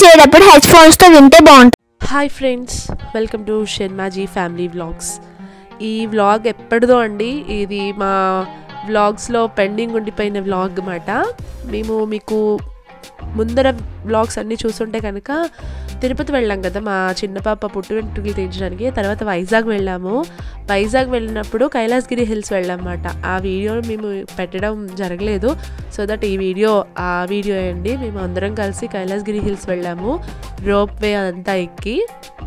చేసేటప్పుడు హెడ్ ఫోన్స్తో వింటే బాగుంటుంది హాయ్ ఫ్రెండ్స్ వెల్కమ్ టు షెన్మాజీ ఫ్యామిలీ వ్లాగ్స్ ఈ వ్లాగ్ ఎప్పటిదో అండి ఇది మా వ్లాగ్స్లో పెండింగ్ ఉండిపోయిన వ్లాగ్ అన్నమాట మేము మీకు ముందర వ్లాగ్స్ అన్నీ చూస్తుంటే కనుక తిరుపతి వెళ్ళాం కదా మా చిన్న పాప పుట్టు వెంట్రుకలు తీయించడానికి తర్వాత వైజాగ్ వెళ్ళాము వైజాగ్ వెళ్ళినప్పుడు కైలాసగిరి హిల్స్ వెళ్ళాం అన్నమాట ఆ వీడియో మేము పెట్టడం జరగలేదు సో దట్ ఈ వీడియో ఆ వీడియో అండి మేము అందరం కలిసి కైలాసగిరి హిల్స్ వెళ్ళాము రోప్ వే అంతా ఎక్కి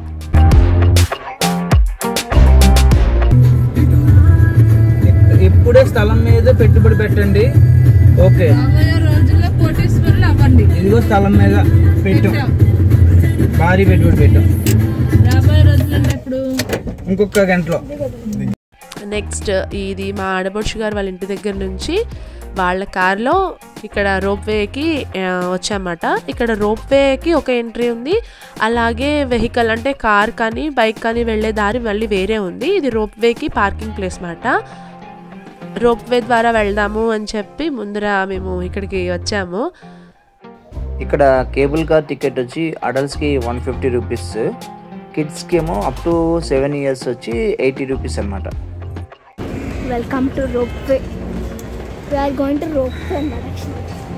ఇప్పుడే స్థలం మీద పెట్టుబడి పెట్టండి ఓకే రాబోయే రోజుల్లో కోటీశ్వరులు అవ్వండి ఇదిగో స్థలం మీద పెట్టాం భారీ పెట్టుబడి పెట్టాం రాబోయే రోజులు అంటే ఇప్పుడు ఇంకొక గంటలో నెక్స్ట్ ఇది మా ఆడపడుచు గారు వాళ్ళ ఇంటి దగ్గర నుంచి వాళ్ళ కార్లో ఇక్కడ రోప్ వేకి వచ్చామన్నమాట ఇక్కడ రోప్ వేకి ఒక ఎంట్రీ ఉంది అలాగే వెహికల్ అంటే కార్ కానీ బైక్ కానీ వెళ్ళే దారి మళ్ళీ వేరే ఉంది ఇది రోప్ వేకి పార్కింగ్ ప్లేస్ మాట రోప్ వే ద్వారా వెళ్దాము అని చెప్పి ముందర మేము ఇక్కడికి వచ్చాము ఇక్కడ కేబుల్ కార్ టికెట్ వచ్చి అడల్ట్స్కి వన్ ఫిఫ్టీ రూపీస్ కిడ్స్కి ఏమో అప్ టు సెవెన్ ఇయర్స్ వచ్చి ఎయిటీ రూపీస్ అనమాట welcome to rope way we are going to rope way direction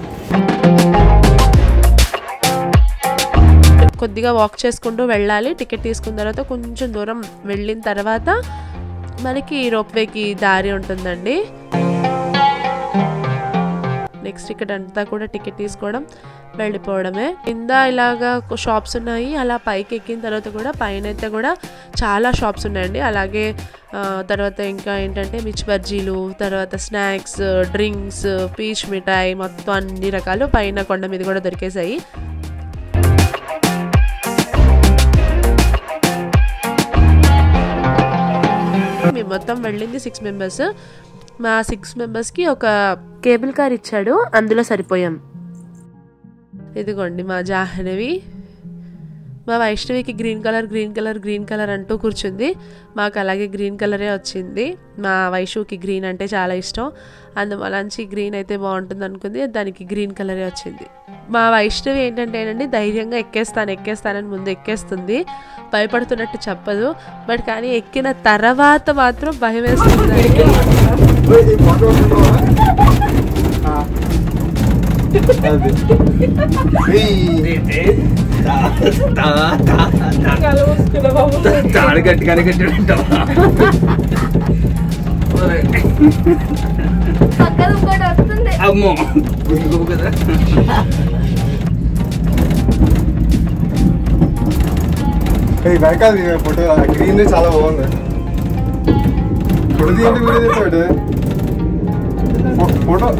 కొద్దిగా వాక్ చేసుకుంటూ వెళ్ళాలి టికెట్ తీసుకున్న తర్వాత కొంచెం దూరం వెళ్ళిన తర్వాత మనకి రోప్ వేకి దారి ఉంటుందండి నెక్స్ట్ ఇక్కడ అంతా కూడా టికెట్ తీసుకోవడం వెళ్ళిపోవడమే కింద ఇలాగా షాప్స్ ఉన్నాయి అలా పైకి ఎక్కిన తర్వాత కూడా పైన అయితే కూడా చాలా షాప్స్ ఉన్నాయండి అలాగే ఆ, తర్వాత ఇంకా ఏంటంటే మిర్చి బజ్జీలు తర్వాత స్నాక్స్ డ్రింక్స్ పీచ్ మిఠాయి మొత్తం అన్ని రకాలు పైన కొండ మీద కూడా దొరికేసాయి మేము మొత్తం వెళ్ళింది సిక్స్ మెంబర్స్ మా సిక్స్ మెంబర్స్కి ఒక కేబుల్ కార్ ఇచ్చాడు అందులో సరిపోయాం ఇదిగోండి మా జాహ్నవి మా వైష్ణవికి green colour green colour green colour అంటూ కూర్చుంది మాకు అలాగే గ్రీన్ కలరే వచ్చింది మా వైషుకి గ్రీన్ అంటే చాలా ఇష్టం అందువలంచి గ్రీన్ అయితే బాగుంటుంది అనుకుంది దానికి గ్రీన్ కలరే వచ్చింది మా వైష్ణవి ఏంటంటేనండి ధైర్యంగా ఎక్కేస్తాను ఎక్కేస్తానని ముందు ఎక్కేస్తుంది భయపడుతున్నట్టు చెప్పదు బట్ కానీ ఎక్కిన తర్వాత మాత్రం భయం వేస్తుంది తాడు గట్టి కనిగట్టి ఉంటావా పక్కన ఇంకోటి వస్తుంది అమ్మో ఇంకో కదా వెనకాల ఫోటో గ్రీన్ చాలా బాగుంది ఫోటో తీయండి వీడియో తీస్తాడు ఫోటో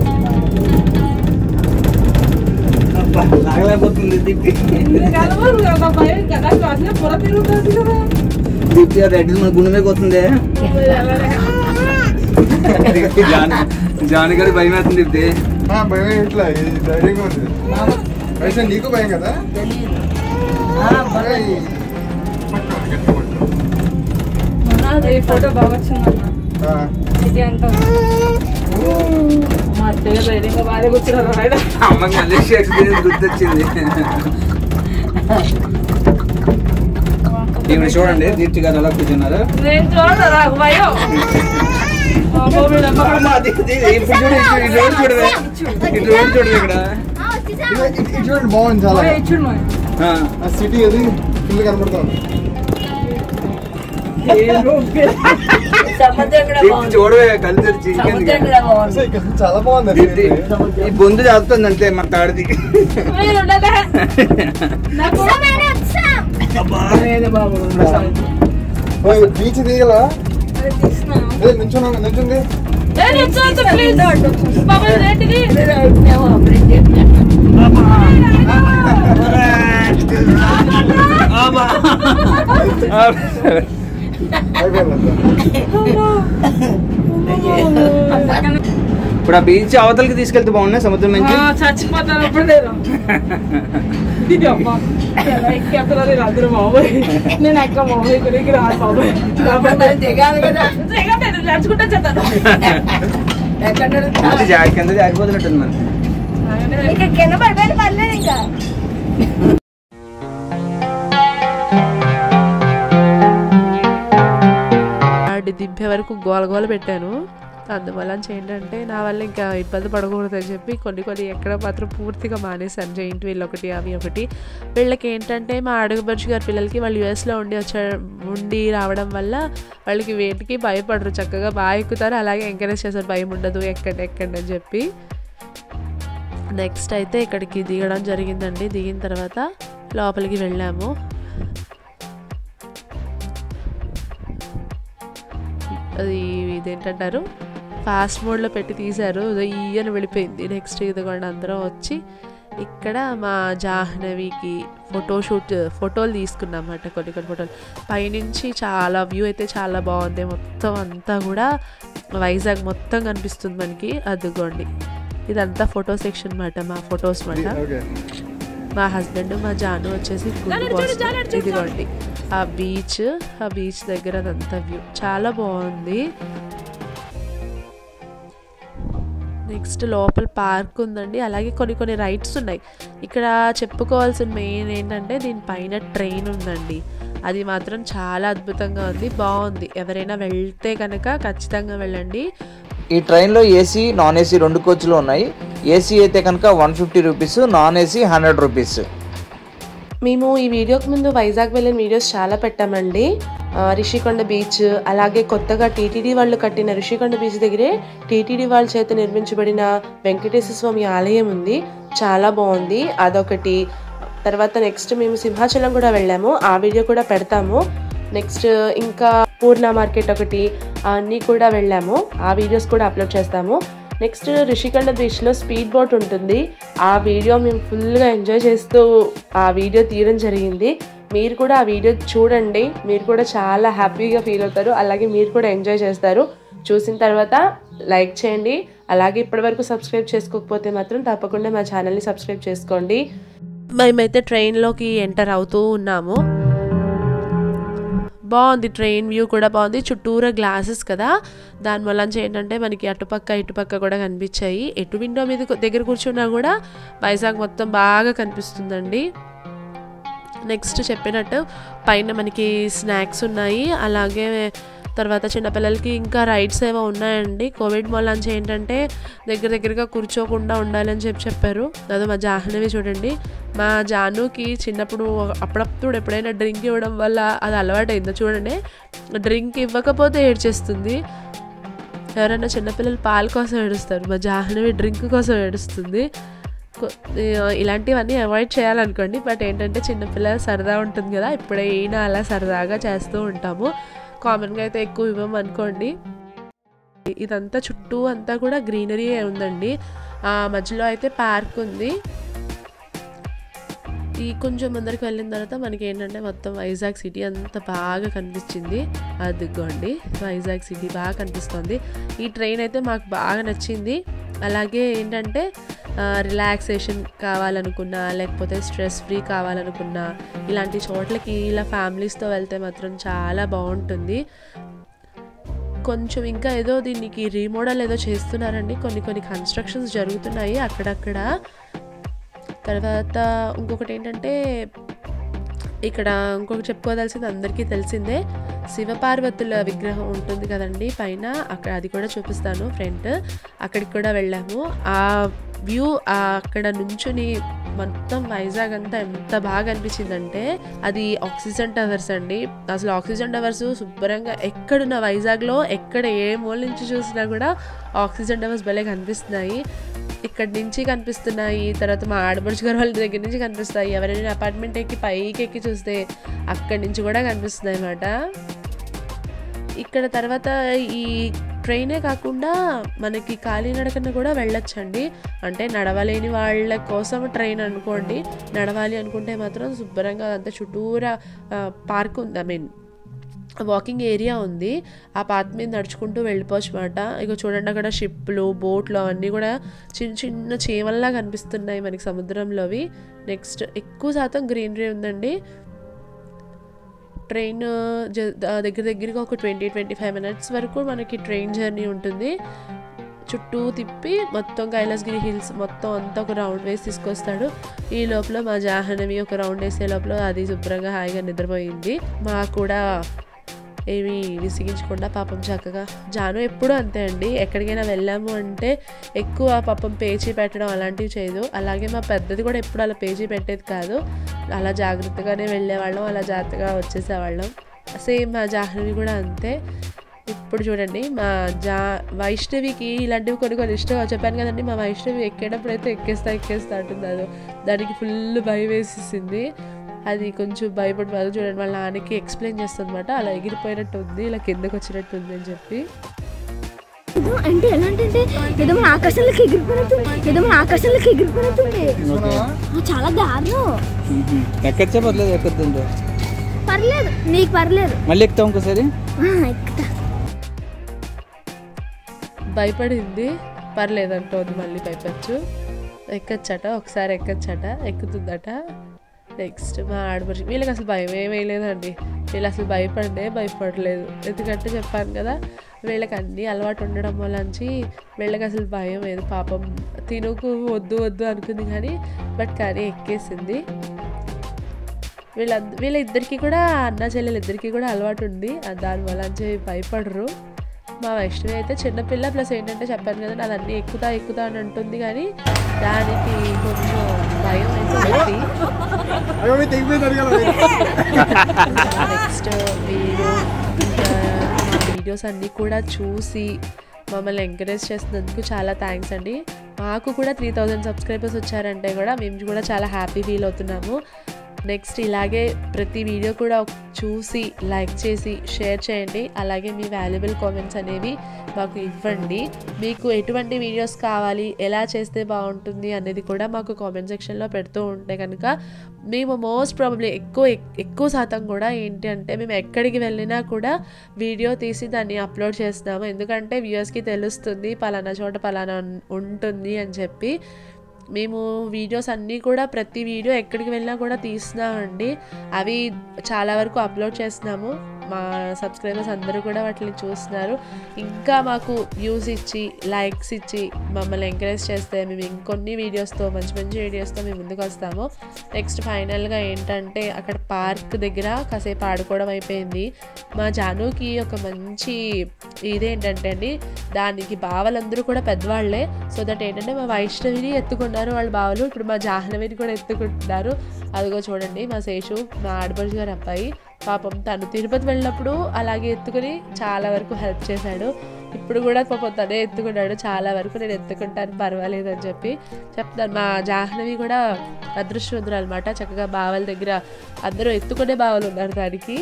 లాగలేకపోతుంది దీప్తి కలవరు కదా భయం కదా అసలు పొర తిరుగుతుంది కదా దీప్తి ఆ రెడ్డి మన గుండె మీద వస్తుంది జాన్ జాన్ గారి భయం వేస్తుంది దీప్తి ఆ, భయం ఇట్లా ఇది ధైర్యంగా ఉంది అయితే నీకు భయం కదా ఏయ్, పట్టుకో, గట్టిగా పట్టుకో. ఈ ఫోటో బాగా వచ్చిందన్న ఆ, ఇది అంత మా అత్తయ్య ధైర్యంగా బాగా కూర్చున్నారు ఆయన అమ్మకి మళ్ళీ ఎక్స్పీరియన్స్ గుర్తొచ్చింది ఈవిడ చూడండి దీప్తి గారు ఎలా కూర్చున్నారు నేను చూడరా నాకు భయం అమ్మో, వీడమ్మ కూడా అమ్మా, అది- ఇది- ఇప్పుడు చూడు ఇటు- ఇటు రోడ్డు చూడవే ఇటు రోడ్డు చూడవే ఇక్కడ ఇది- ఇది- ఇది చూడండి బాగుంది చాలా భయం ఇచ్చుడు మరి. ఆ, ఆ సిటీ అది ఫుల్ కనబడుతుంది దీప్తి చూడవే కళ్ళు తెరిచి ఇంకెందుకు? అసలు ఇక్కడ చాలా బాగుంది దీప్తి అది. ఈ బొందు జాగుతుంది అంతే మన తాడిది మీరు ఉండదా? నాకు ఓయ్, బీచ్ దిగల నించున్నా నించుంది ఏ, నిల్చోవద్దు, please. బాబా, ఇదేంటిది? అయిపోయింది ఇప్పుడు ఆ బీచ్ అవతలకి తీసుకెళ్తే బాగున్నాయి సముద్రం నుంచి ఆ, చచ్చిపోతాను అప్పుడు నేను ఇది అమ్మా ఎలా ఎక్కేస్తారో నేను అందరూ బాబోయ్ నేను ఎక్క బాబోయ్ ఇక్కడికి రాదు బాబోయ్ దిగాలి కదా దిగలేదు నడుచుకుంటా చేస్తాను అది జారి కింద జారిపోతున్నట్టుంది మరి ఇక కింద పడిపోయిన పర్లేదు ఇంకా దింపే వరకు గోల గోల పెట్టాను అందువల్ల ఏంటంటే నా వల్ల ఇంకా ఇబ్బంది పడకూడదు అని చెప్పి కొన్ని కొన్ని ఎక్కడ మాత్రం పూర్తిగా మానేశాను జైంట్ వీల్ ఒకటి అవి ఒకటి వీళ్ళకి ఏంటంటే మా అడుగుబడుచు గారి పిల్లలకి వాళ్ళు యూఎస్లో ఉండి వచ్చా ఉండి రావడం వల్ల వాళ్ళకి వేటికి భయపడరు చక్కగా బాగా ఎక్కుతారు అలాగే ఎంకరేజ్ చేస్తారు భయం ఉండదు ఎక్కండి ఎక్కండి అని చెప్పి నెక్స్ట్ అయితే ఇక్కడికి దిగడం జరిగిందండి దిగిన తర్వాత లోపలికి వెళ్ళాము అది ఇదేంటంటారు ఫాస్ట్ మోడ్లో పెట్టి తీశారు ఈయన వెళ్ళిపోయింది నెక్స్ట్ ఇదిగోండి అందరం వచ్చి ఇక్కడ మా జాహ్నవికి ఫోటోషూట్ ఫోటోలు తీసుకున్నాం అన్నమాట కొన్ని కొన్ని ఫోటోలు పైనుంచి చాలా వ్యూ అయితే చాలా బాగుంది మొత్తం అంతా కూడా వైజాగ్ మొత్తం కనిపిస్తుంది మనకి అదిగోండి ఇదంతా ఫోటో సెక్షన్ అన్నమాట మా ఫొటోస్ అన్నమాట ఓకే మా హస్బెండ్ మా జాను వచ్చేసి గుండు బాస్ ఇదిగోండి ఆ బీచ్ ఆ బీచ్ దగ్గర అదంతా వ్యూ చాలా బాగుంది నెక్స్ట్ లోపల పార్క్ ఉందండి అలాగే కొన్ని కొన్ని రైడ్స్ ఉన్నాయి ఇక్కడ చెప్పుకోవాల్సిన మెయిన్ ఏంటంటే దీనిపైన ట్రైన్ ఉందండి అది మాత్రం చాలా అద్భుతంగా ఉంది బాగుంది ఎవరైనా వెళ్తే కనుక ఖచ్చితంగా వెళ్ళండి ఈ ట్రైన్లో ఏసీ నాన్ ఏసీ రెండు కోచ్లు ఉన్నాయి ఏసీ అయితే కనుక one fifty rupees non AC hundred rupees మేము ఈ వీడియోకి ముందు వైజాగ్ వెళ్ళిన వీడియోస్ చాలా పెట్టామండి ఆ, రిషికొండ బీచ్ అలాగే కొత్తగా టీటీడీ వాళ్ళు కట్టిన రిషికొండ బీచ్ దగ్గరే టీటీడీ వాళ్ళ చేత నిర్మించబడిన వెంకటేశ్వర స్వామి ఆలయం ఉంది చాలా బాగుంది అదొకటి తర్వాత నెక్స్ట్ మేము సింహాచలం కూడా వెళ్ళాము ఆ వీడియో కూడా పెడతాము నెక్స్ట్ ఇంకా పూర్ణ మార్కెట్ ఒకటి అన్నీ కూడా వెళ్ళాము ఆ వీడియోస్ కూడా అప్లోడ్ చేస్తాము నెక్స్ట్ రిషికొండ బీచ్లో స్పీడ్ బోట్ ఉంటుంది ఆ వీడియో మేము ఫుల్గా ఎంజాయ్ చేస్తూ ఆ వీడియో తీయడం జరిగింది మీరు కూడా ఆ వీడియో చూడండి మీరు కూడా చాలా హ్యాపీగా ఫీల్ అవుతారు అలాగే మీరు కూడా ఎంజాయ్ చేస్తారు చూసిన తర్వాత లైక్ చేయండి అలాగే ఇప్పటివరకు సబ్స్క్రైబ్ చేసుకోకపోతే మాత్రం తప్పకుండా మా ఛానల్ని సబ్స్క్రైబ్ చేసుకోండి మేమైతే ట్రైన్లోకి ఎంటర్ అవుతూ ఉన్నాము బాగుంది ట్రైన్ వ్యూ కూడా బాగుంది చుట్టూరా గ్లాసెస్ కదా దానివల్ల ఏంటంటే మనకి అటుపక్క ఇటుపక్క కూడా కనిపించాయి ఎటు విండో మీద కు- దగ్గర కూర్చున్నా కూడా వైజాగ్ మొత్తం బాగా కనిపిస్తుందండి నెక్స్ట్ చెప్పినట్టు పైన మనకి స్నాక్స్ ఉన్నాయి అలాగే తర్వాత చిన్నపిల్లలకి ఇంకా రైడ్స్ ఏవో ఉన్నాయండి కోవిడ్ మూలాంచి ఏంటంటే దగ్గర దగ్గరగా కూర్చోకుండా ఉండాలని చెప్పి చెప్పారు అదో మా జాహ్నవి చూడండి మా జానుకి చిన్నప్పుడు అప్పుడప్పుడు ఎప్పుడైనా డ్రింక్ ఇవ్వడం వల్ల అది అలవాటైందో చూడండి డ్రింక్ ఇవ్వకపోతే ఏడ్చేస్తుంది ఎవరైనా చిన్నపిల్లలు పాల కోసం ఏడుస్తారు మా జాహ్నవి డ్రింక్ కోసం ఏడుస్తుంది కొ- ఈ- ఇలాంటివన్నీ అవాయిడ్ చేయాలనుకోండి బట్ ఏంటంటే చిన్నపిల్లల సరదా ఉంటుంది కదా ఎప్పుడైనా అలా సరదాగా చేస్తూ ఉంటాము కామన్గా అయితే ఎక్కువ ఇవ్వము అనుకోండి ఇదంతా చుట్టూ అంతా కూడా గ్రీనరీ ఉందండి ఆ మధ్యలో అయితే పార్క్ ఉంది ఈ కొంచెం ముందరికి వెళ్ళిన తర్వాత మనకి ఏంటంటే మొత్తం వైజాగ్ సిటీ అంతా బాగా కనిపించింది అదిగోండి వైజాగ్ సిటీ బాగా కనిపిస్తుంది ఈ ట్రైన్ అయితే మాకు బాగా నచ్చింది అలాగే ఏంటంటే రిలాక్సేషన్ కావాలనుకున్నా లేకపోతే స్ట్రెస్ ఫ్రీ కావాలనుకున్నా ఇలాంటి చోట్లకి ఇలా ఫ్యామిలీస్తో వెళ్తే మాత్రం చాలా బాగుంటుంది కొంచెం ఇంకా ఏదో దీనికి రీమోడల్ ఏదో చేస్తున్నారండి కొన్ని కొన్ని కన్స్ట్రక్షన్స్ జరుగుతున్నాయి అక్కడక్కడ తర్వాత ఇంకొకటి ఏంటంటే ఇక్కడ ఇంకొకటి చెప్పుకోవాల్సింది అందరికీ తెలిసిందే శివపార్వతుల విగ్రహం ఉంటుంది కదండి పైన అక్కడ అది కూడా చూపిస్తాను ఫ్రంట్ అక్కడికి కూడా వెళ్ళాము ఆ వ్యూ అక్కడ నుంచుని మొత్తం వైజాగ్ అంతా ఎంత బాగా అనిపించిందంటే అది ఆక్సిజన్ టవర్స్ అండి అసలు ఆక్సిజన్ టవర్స్ శుభ్రంగా ఎక్కడున్న వైజాగ్లో ఎక్కడ ఏ మూల నుంచి చూసినా కూడా ఆక్సిజన్ టవర్స్ భలే కనిపిస్తున్నాయి ఇక్కడి నుంచి కనిపిస్తున్నాయి తర్వాత మా ఆడపడుచు గారు వాళ్ళ దగ్గర నుంచి కనిపిస్తాయి ఎవరైనా అపార్ట్మెంట్ ఎక్కి పైకి ఎక్కి చూస్తే అక్కడి నుంచి కూడా కనిపిస్తున్నాయి అన్నమాట ఇక్కడ తర్వాత ఈ ట్రైనే కాకుండా మనకి కాలినడకన కూడా వెళ్ళొచ్చండి అంటే నడవలేని వాళ్ళ కోసం ట్రైన్ అనుకోండి నడవాలి అనుకుంటే మాత్రం శుభ్రంగా అంతా చుట్టూరా పార్క్ ఉంది ఐ మీన్ వాకింగ్ ఏరియా ఉంది ఆ పాత్ మీద నడుచుకుంటూ వెళ్ళిపోవచ్చు అనమాట ఇక చూడండి అక్కడ షిప్లు బోట్లు అవన్నీ కూడా చిన్న చిన్న చీమల్లా కనిపిస్తున్నాయి మనకి సముద్రంలోవి నెక్స్ట్ ఎక్కువ శాతం గ్రీనరీ ఉందండి ట్రైన్ జ- ద- దగ్గర దగ్గరగా ఒక ట్వంటీ ట్వంటీ ఫైవ్ మినిట్స్ వరకు మనకి ట్రైన్ జర్నీ ఉంటుంది చుట్టూ తిప్పి మొత్తం కైలాసగిరి హిల్స్ మొత్తం అంతా ఒక రౌండ్ వేసి తీసుకొస్తాడు ఈ లోపల మా జాహ్నవి ఒక రౌండ్ వేసే లోపల అది శుభ్రంగా హాయిగా నిద్రపోయింది మాకు కూడా ఏమీ విసిగించకుండా పాపం చక్కగా జాను ఎప్పుడూ అంతే అండి ఎక్కడికైనా వెళ్ళాము అంటే ఎక్కువ పాపం పేచీ పెట్టడం అలాంటివి చేయదు అలాగే మా పెద్దది కూడా ఎప్పుడు అలా పేచీ పెట్టేది కాదు అలా జాగ్రత్తగానే వెళ్ళేవాళ్ళం అలా జాగ్రత్తగా వచ్చేసేవాళ్ళం సేమ్ మా జాహ్నవి కూడా అంతే ఇప్పుడు చూడండి మా జా వైష్ణవికి ఇలాంటివి కొన్ని కొన్ని ఇష్టం చెప్పాను కదండి మా వైష్ణవి ఎక్కేటప్పుడు అయితే ఎక్కేస్తా ఎక్కేస్తా అంటుంది అది దానికి ఫుల్ భయం వేసేసింది అది కొంచెం భయపడి వాళ్ళు చూడండి వాళ్ళ నాన్నకి ఎక్స్ప్లెయిన్ చేస్తుంది అనమాట అలా ఎగిరిపోయినట్టు ఉంది ఇలా కిందకు వచ్చినట్టు ఉంది అని చెప్పి ఏదో అంటే ఎలాంటి అంటే ఏదో మన ఆకాశంలోకి ఎగిరిపోయినట్టు ఏదో మన ఆకాశంలోకి ఎగిరిపోయినట్టుంది ఆ, చాలా దారుణం ఎక్కచ్చే పర్లేదు ఎక్కద్దు పర్లేదు నీకు పర్లేదు మళ్ళీ ఎక్కుతాం ఇంకోసారి ఆ, ఎక్కుతా భయపడింది పర్లేదంటోంది మళ్ళీ భయపచ్చు ఎక్కచ్చట ఒకసారి ఎక్కచ్చట ఎక్కుతుందట నెక్స్ట్ మా ఆడపడుచు వీళ్ళకి అసలు భయం ఏం వేయలేదండి వీళ్ళు అసలు భయపడే భయపడలేదు ఎందుకంటే చెప్పాను కదా వీళ్ళకి అన్నీ అలవాటు ఉండడం వల్లంచి వీళ్ళకి అసలు భయం లేదు పాపం తినుకు వద్దు వద్దు అనుకుంది కానీ బట్ కానీ ఎక్కేసింది వీళ్ళ వీళ్ళిద్దరికి కూడా అన్న చెల్లెలు ఇద్దరికి కూడా అలవాటు ఉంది ఆ దానివల్ల అని భయపడరు మా వైష్ణవి అయితే చిన్నపిల్ల ప్లస్ ఏంటంటే చెప్పాను కదా అది అన్నీ ఎక్కుతా ఎక్కుతా అని అంటుంది కానీ దానికి కొంచెం భయం అయితే ఉంది అయ్యో మీరు తెగిపోయింది అడగాలి నెక్స్ట్ మీరు ఇంకా మా వీడియోస్ అన్నీ కూడా చూసి మమ్మల్ని ఎంకరేజ్ చేసినందుకు చాలా థ్యాంక్స్ అండి మాకు కూడా త్రీ థౌజండ్ సబ్స్క్రైబర్స్ వచ్చారంటే కూడా మేము కూడా చాలా హ్యాపీ ఫీల్ అవుతున్నాము నెక్స్ట్ ఇలాగే ప్రతి వీడియో కూడా చూసి లైక్ చేసి షేర్ చేయండి అలాగే మీ వాల్యుబుల్ కామెంట్స్ అనేవి మాకు ఇవ్వండి మీకు ఎటువంటి వీడియోస్ కావాలి ఎలా చేస్తే బాగుంటుంది అనేది కూడా మాకు కామెంట్ సెక్షన్లో పెడుతూ ఉంటే కనుక మేము మోస్ట్ ప్రాబబ్లీ ఎక్కువ ఎక్కువ శాతం కూడా ఏంటి అంటే మేము ఎక్కడికి వెళ్ళినా కూడా వీడియో తీసి దాన్ని అప్లోడ్ చేస్తున్నాము ఎందుకంటే వ్యూయర్స్కి తెలుస్తుంది పలానా చోట పలానా ఉన్- ఉంటుంది అని చెప్పి మేము వీడియోస్ అన్నీ కూడా ప్రతి వీడియో ఎక్కడికి వెళ్ళినా కూడా తీస్తున్నామండి అవి చాలా వరకు అప్లోడ్ చేస్తున్నాము మా సబ్స్క్రైబర్స్ అందరూ కూడా వాటిని చూస్తున్నారు ఇంకా మాకు వ్యూస్ ఇచ్చి లైక్స్ ఇచ్చి మమ్మల్ని ఎంకరేజ్ చేస్తే మేము ఇంకొన్ని వీడియోస్తో మంచి మంచి వీడియోస్తో మేము ముందుకు వస్తాము నెక్స్ట్ ఫైనల్గా ఏంటంటే అక్కడ పార్క్ దగ్గర కాసేపు ఆడుకోవడం అయిపోయింది మా జానుకి ఒక మంచి ఇదేంటంటే అండి దానికి బావలందరూ కూడా పెద్దవాళ్ళే సో దట్ ఏంటంటే మా వైష్ణవిని ఎత్తుకున్నారు వాళ్ళ బావలు ఇప్పుడు మా జాహ్నవిని కూడా ఎత్తుకుంటున్నారు అదిగో చూడండి మా శేషు మా ఆడపడుచు గారి అబ్బాయి పాపం తను తిరుపతి వెళ్ళినప్పుడు అలాగే ఎత్తుకుని చాలా వరకు హెల్ప్ చేశాడు ఇప్పుడు కూడా పాపం తనే ఎత్తుకున్నాడు చాలా వరకు నేను ఎత్తుకుంటాను పర్వాలేదు అని చెప్పి చెప్తాను మా జాహ్నవి కూడా అదృష్టవంతులు అనమాట చక్కగా బావల దగ్గర అందరూ ఎత్తుకునే బావలు ఉన్నారు దానికి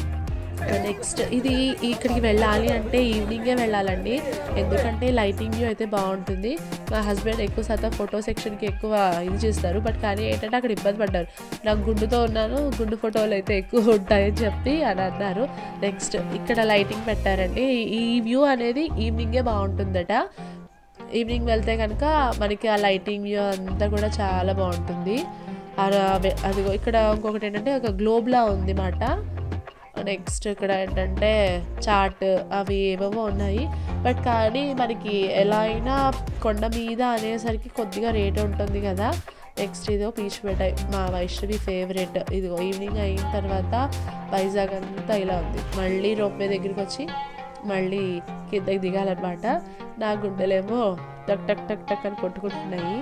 నెక్స్ట్ ఇది ఇక్కడికి వెళ్ళాలి అంటే ఈవినింగే వెళ్ళాలండి ఎందుకంటే లైటింగ్ వ్యూ అయితే బాగుంటుంది మా హస్బెండ్ ఎక్కువ శాతం ఫోటో సెక్షన్కి ఎక్కువ ఇది చేస్తారు బట్ కానీ ఏంటంటే అక్కడ ఇబ్బంది పడ్డారు నాకు గుండుతో ఉన్నాను గుండు ఫోటోలు అయితే ఎక్కువ ఉంటాయని చెప్పి అని అన్నారు నెక్స్ట్ ఇక్కడ లైటింగ్ పెట్టారండి ఈ వ్యూ అనేది ఈవినింగే బాగుంటుందట ఈవినింగ్ వెళ్తే కనుక మనకి ఆ లైటింగ్ వ్యూ అంతా కూడా చాలా బాగుంటుంది అలా- అదిగో ఇక్కడ ఇంకొకటి ఏంటంటే ఒక గ్లోబ్లా ఉంది మాట నెక్స్ట్ ఇక్కడ ఏంటంటే చాట్ అవి ఏవేవో ఉన్నాయి బట్ కానీ మనకి ఎలా అయినా కొండ మీద అనేసరికి కొద్దిగా రేట్ ఉంటుంది కదా నెక్స్ట్ ఇదో పీచ్ మిఠాయి మా వైష్ణవి ఫేవరెట్ ఇదిగో ఈవినింగ్ అయిన తర్వాత వైజాగ్ అంతా ఇలా ఉంది మళ్ళీ రోప్వే దగ్గరికి వచ్చి మళ్ళీ కిందకి దిగాలన్నమాట నా గుండెలేమో టక్ టక్ టక్ టక్ అని కొట్టుకుంటున్నాయి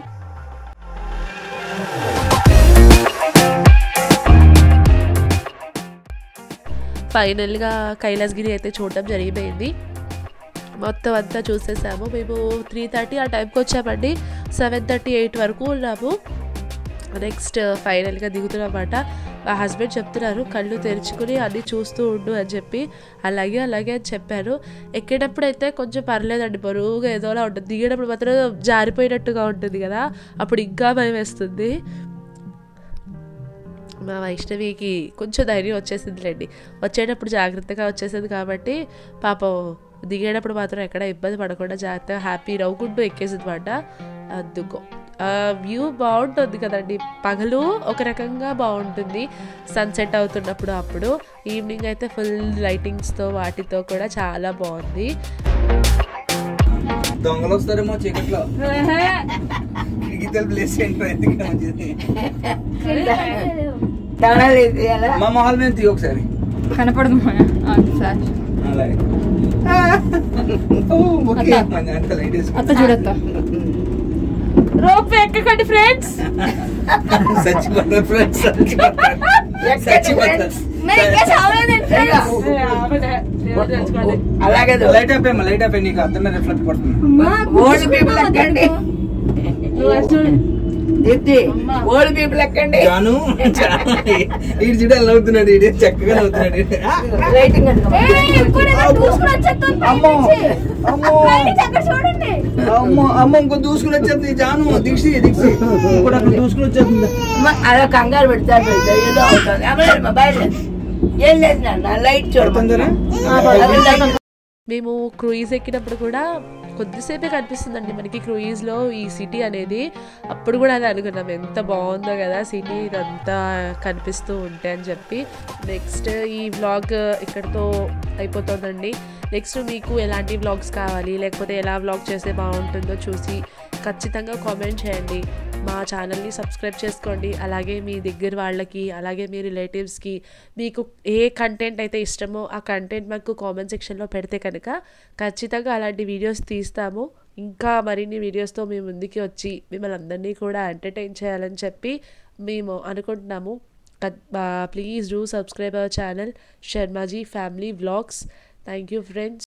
ఫైనల్గా కైలాసగిరి అయితే చూడడం జరిగిపోయింది మొత్తం అంతా చూసేసాము మేము త్రీ థర్టీ ఆ టైంకి వచ్చామండి సెవెన్ థర్టీ ఎయిట్ వరకు ఉన్నాము నెక్స్ట్ ఫైనల్గా దిగుతున్నమాట మా హస్బెండ్ చెప్తున్నారు కళ్ళు తెరుచుకుని అన్నీ చూస్తూ ఉండు అని చెప్పి అలాగే అలాగే అని చెప్పారు ఎక్కేటప్పుడు అయితే కొంచెం పర్లేదండి బరువుగా ఏదోలా ఉంటుంది దిగేటప్పుడు మాత్రం జారిపోయినట్టుగా ఉంటుంది కదా అప్పుడు ఇంకా భయం వేస్తుంది మా వైష్ణవికి కొంచెం ధైర్యం వచ్చేసిందిలేండి వచ్చేటప్పుడు జాగ్రత్తగా వచ్చేసింది కాబట్టి పాపం దిగేటప్పుడు మాత్రం ఎక్కడ ఇబ్బంది పడకుండా జాగ్రత్తగా హ్యాపీ నవ్వుకుంటూ ఎక్కేసింది అనమాట అందుకో వ్యూ బాగుంటుంది కదండి పగలు ఒక రకంగా బాగుంటుంది సన్సెట్ అవుతున్నప్పుడు అప్పుడు ఈవినింగ్ అయితే ఫుల్ లైటింగ్స్తో వాటితో కూడా చాలా బాగుంది దొంగలు వస్తారేమో చీకట్లో కిటికీలు ప్లేస్ ఏంటో ఎందుకు మంచిది మా మొహాలు మేము తీయ ఒకసారి కనపడదు మాయా సార్ అలాగే ఓ, ఓకే. అంత లైట్ వేసుకో. అత్త చూడత్త రోప్ ఎక్కకండి ఫ్రెండ్స్ చచ్చిపోతారు friends, చచ్చిపోతారు. చచ్చిపోతారు. అలాగే లైట్ ఆపేమ్మా లైట్ ఆపే నీకు అర్థమే రిఫ్లెక్ట్ పడుతుంది ఓల్డ్ పీపుల్ ఎక్కండి దీప్తి ఓల్డ్ పీపుల్ ఎక్కండి జాను ఈడు చూడ ఎలా అవుతున్నాడు ఈడు చక్కగా అవుతున్నాడు ఈడు. ఆ, రైటింగ్ అమ్మో అమ్మో చూడండి అమ్మో అమ్మ ఇంకో దూసుకుని వచ్చేస్తుంది జాను దిక్షి దిక్షి ఇంకోటి అక్కడ దూసుకుని వచ్చేస్తుంది అలా కంగారు పెడతారు ఏదో అవుతుంది అమ్మలేమ్మా బయలు ఏం లేదు నాన్న లైట్ పడుతుందరా? చూడకుండా మేము క్రూయిజ్ ఎక్కినప్పుడు కూడా కొద్దిసేపే కనిపిస్తుందండి మనకి క్రూయిజ్లో ఈ సిటీ అనేది అప్పుడు కూడా అదే అనుకున్నాం ఎంత బాగుందో కదా సిటీ ఇదంతా కనిపిస్తూ ఉంటే అని చెప్పి నెక్స్ట్ ఈ వ్లాగ్ ఇక్కడితో అయిపోతుందండి నెక్స్ట్ మీకు ఎలాంటి వ్లాగ్స్ కావాలి లేకపోతే ఎలా వ్లాగ్ చేస్తే బాగుంటుందో చూసి ఖచ్చితంగా కామెంట్ చేయండి మా ఛానల్ని సబ్స్క్రైబ్ చేసుకోండి అలాగే మీ దగ్గర వాళ్ళకి అలాగే మీ రిలేటివ్స్కి మీకు ఏ కంటెంట్ అయితే ఇష్టమో ఆ కంటెంట్ మాకు కామెంట్ సెక్షన్లో పెడితే కనుక ఖచ్చితంగా అలాంటి వీడియోస్ తీస్తాము ఇంకా మరిన్ని వీడియోస్తో మీ ముందుకి వచ్చి మిమ్మల్ని అందరినీ కూడా ఎంటర్టైన్ చేయాలని చెప్పి మేము అనుకుంటున్నాము please do subscribe our channel Sharmaji family vlogs thank you friends